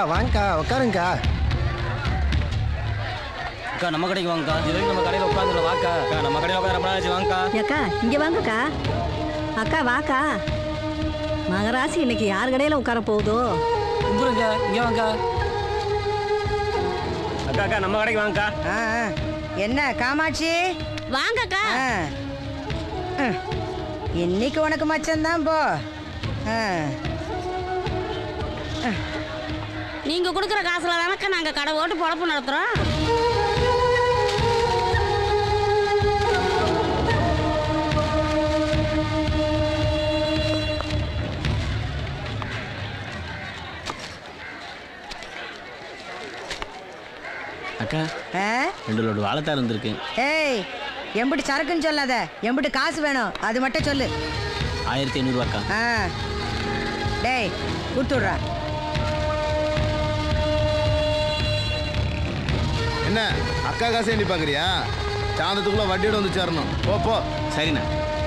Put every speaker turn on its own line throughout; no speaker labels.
வாங்கக்கா உட்காருங்கக்கா
அக்கா நம்ம கடைக்கு வாங்கக்கா இது வரைக்கும் நம்ம கடையில் உட்காந்துல வாக்கா அக்கா நம்ம கடையில் உட்காந்து ரொம்ப நாள் ஆச்சு வாங்கக்கா
அக்கா இங்க வாங்கக்கா அக்கா வாக்கா மகராசி இன்னைக்கு யார் கடையில உட்கார போகுதோ
கும்புறங்க இங்கே வாங்கக்கா
அக்கா அக்கா நம்ம கடைக்கு வாங்கக்கா
ஆ, ஆ. என்ன காமாட்சி
வாங்கக்கா
ஆ. ம். இன்னைக்கு உனக்கு மச்சம்தான் போ ஆ.
நீங்க கொடுக்குற காசுல தானக்கா நாங்க கடை ஓட்டு பொழப்பு நடத்துறோம்
அக்கா
ஆ?
ரெண்டு லோடு வாழைத்தார் இருந்திருக்கு
ஏய் எம்பிட்டு சரக்குன்னு சொல்லாத எம்பிட்டு காசு வேணும் அது மட்டும் சொல்லு
ஆயிரத்தி ஐநூறுவாக்கா
ஆ டேய் கொடுத்துட்றா
என்ன அக்கா காசு எண்ணி பார்க்குறியா சாந்தத்துக்குள்ள வட்டியோட வந்து சேரணும் போ போ
சரிண்ணா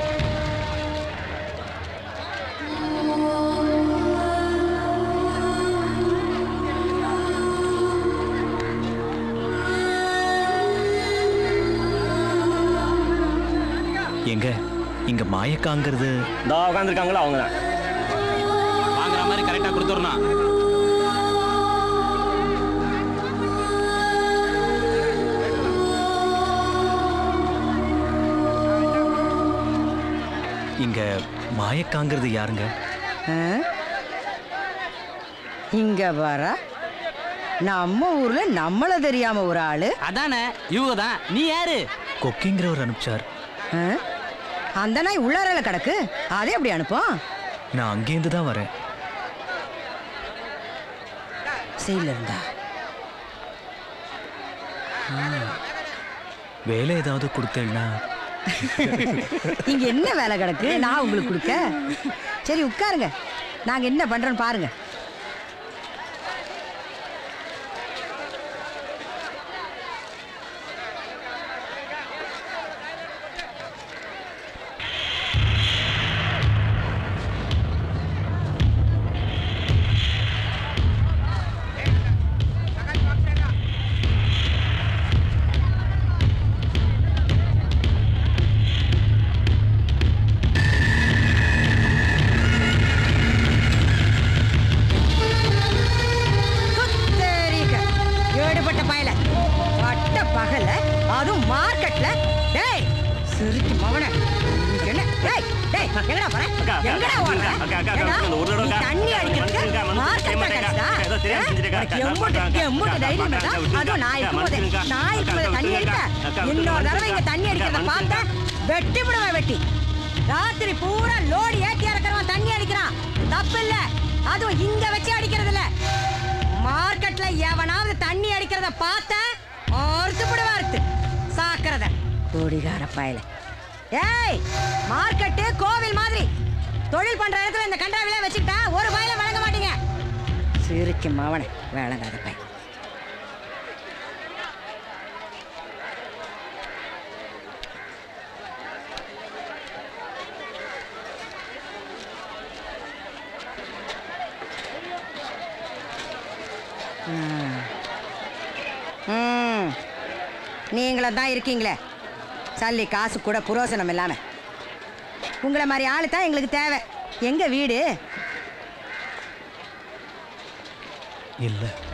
எங்க இங்க மாயக்காங்கிறது
இந்த உட்காந்துருக்காங்களோ அவங்க தான்
வாங்குற மாதிரி கரெக்டாக கொடுத்துடணும்
இங்க மாயக்காங்கிறது யாருங்க
ஆ? இங்க வர நம்ம ஊர்ல நம்மள தெரியாம ஒரு ஆளு
அதானே இவங்க தான் நீ யாரு
கொக்கிங்கிறவர் அனுப்பிச்சார்
ஆ? அந்த நாய் உள்ளாரல கிடக்கு அதே எப்படி அனுப்போம்
நான் அங்கேருந்து தான் வரேன்
செயல இருந்தா
வேலை ஏதாவது கொடுத்தேன்னா
இங்க என்ன வேலை கிடக்கு நான் உங்களுக்கு கொடுக்க சரி உட்காருங்க நாங்க என்ன பண்றோம்னு பாருங்க குத்தேரிக்க. ஏடுபட்ட பயல பட்ட பகல அதுவும் மார்க்கெட்ல டேய் சிரிக்கு மவன என்ன டேய் டேய் எங்கடா போற
அக்கா, அக்கா,
எங்கடா ஓடுற
அக்கா, அக்கா, அக்கா,
ஏடா,
இந்த ஒரு தடவை
நீ
அக்கா,
தண்ணி
அக்கா,
அடிக்கிறதுக்கு
மன்னிச்சிருக்கா, மன்னிச்சிருக்கா,
மார்க்கெட்
மன்னிச்சிருக்கா,
கிடைச்சதா
ஏதோ தெரியாம செஞ்சிருக்கா, அக்கா,
எம்புட்டு
அக்கா,
எம்புட்டு
அக்கா,
தைரியம்
அக்கா,
இருந்தா
அக்கா,
அதுவும் நான்
அக்கா,
இருக்கும்போது
மன்னிச்சிருக்கா,
நான் இருக்கும்போது
அக்கா,
தண்ணி அடிப்ப
அக்கா,
இன்னொரு தடவை இங்க தண்ணி
அக்கா,
அடிக்கிறத பார்த்தா வெட்டி விடுவேன் வெட்டி ராத்திரி பூரா லோடு ஏத்தி இறக்குறவன் தண்ணி அடிக்கிறான் தப்பு இல்ல அதுவும் இங்க வச்சு அடிக்கிறது இல்ல மார்க்கெட்ல எவனாவது தண்ணி அடிக்கிறத பார்த்த அறுத்து விடுவா அறுத்து சாக்கிறத குடிகார பயல ஏய் மார்க்கெட்டு கோவில் மாதிரி தொழில் பண்ற இடத்துல இந்த கண்டாவில வச்சுக்கிட்டா ஒரு பயல வழங்க மாட்டீங்க சிரிக்கு மாவன வேளங்காத பையன் ம் நீங்களும் தான் இருக்கீங்களே சல்லி காசு கூட புரோசனம் இல்லாம உங்களை மாதிரி ஆளு தான் எங்களுக்கு தேவை எங்க வீடு
இல்ல